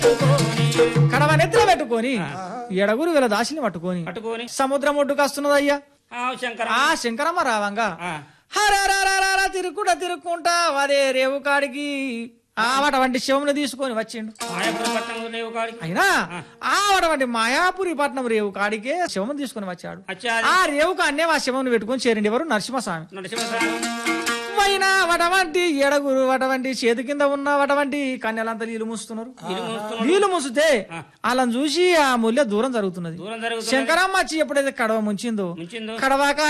కడవ నెత్తిలో పెట్టుకొని ఎడగురు వీళ్ళ దాసిని పట్టుకొని పట్టుకొని సముద్రం ఒడ్డుకు వస్తున్నదయ్యా ఆ శంకర ఆ శంకరమ్మ రావంగా ఆ, హరరరరరర తిరుక్కుంటా తిరుక్కుంటా అదే రేవు కాడికి ఆ వంటి శివమును తీసుకొని వచ్చిండు మాయాపురం పట్టణంలో లేవు కాడికి అయినా ఆ వంటి మాయాపురి పట్నం రేవు కాడికే శివమును తీసుకొని వచ్చాడు వచ్చాది ఆ రేవుకు అన్నే ఆ శివమును పెట్టుకొని చేరిండి ఎవరు నరసింహస్వామి నరసింహస్వామి పైన వటవంటి ఎడగురు వటవంటి చేతి కింద ఉన్న వటవంటి కన్యలంతా నీళ్లు మూస్తున్నారు ఇల్లు మూస్తున్నాడు. నీళ్లు మూసితే అలా చూసి ఆ ముల్లె దూరం జరుగుతున్నది దూరం జరుగుతుంది శంకరమ్మ వచ్చి ఎప్పుడైతే కడవ ముంచిందో ముంచిందో కడవాక